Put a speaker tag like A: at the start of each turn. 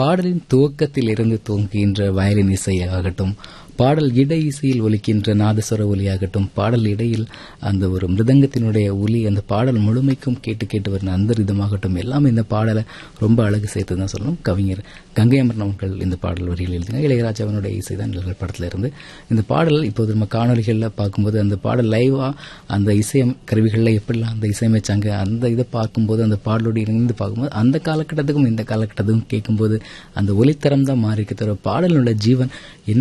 A: பாடலின் துவக்கத்தில் இருந்து துவங்குகின்ற வயலின் இசையாகட்டும் பாடல் இடை இசையில் ஒலிக்கின்ற நாதஸ்வர ஒலியாகட்டும் பாடல் இடையில் அந்த ஒரு மிருதங்கத்தினுடைய ஒலி அந்த பாடல் முழுமைக்கும் கேட்டு கேட்டு வரும் அந்த ரிதமாகட்டும் எல்லாமே இந்த பாடலை ரொம்ப அழகு சேர்த்து தான் சொல்லணும் கவிஞர் கங்கை அமரன் அவர்கள் இந்த பாடல் வரியில் எழுதினார் இளையராஜாவினுடைய இசை தான் நிழல்கள் படத்தில் இருந்து இந்த பாடல் இப்போது நம்ம காணொலிகளில் பார்க்கும்போது அந்த பாடல் லைவா அந்த இசை கருவிகளில் எப்படிலாம் அந்த இசையமைச்சாங்க அந்த இதை பார்க்கும்போது அந்த பாடலோடு இணைந்து பார்க்கும்போது அந்த காலகட்டத்துக்கும் இந்த காலகட்டத்துக்கும் கேட்கும்போது அந்த ஒலித்தரம் தான் மாறி இருக்க தவிர பாடலோட ஜீவன்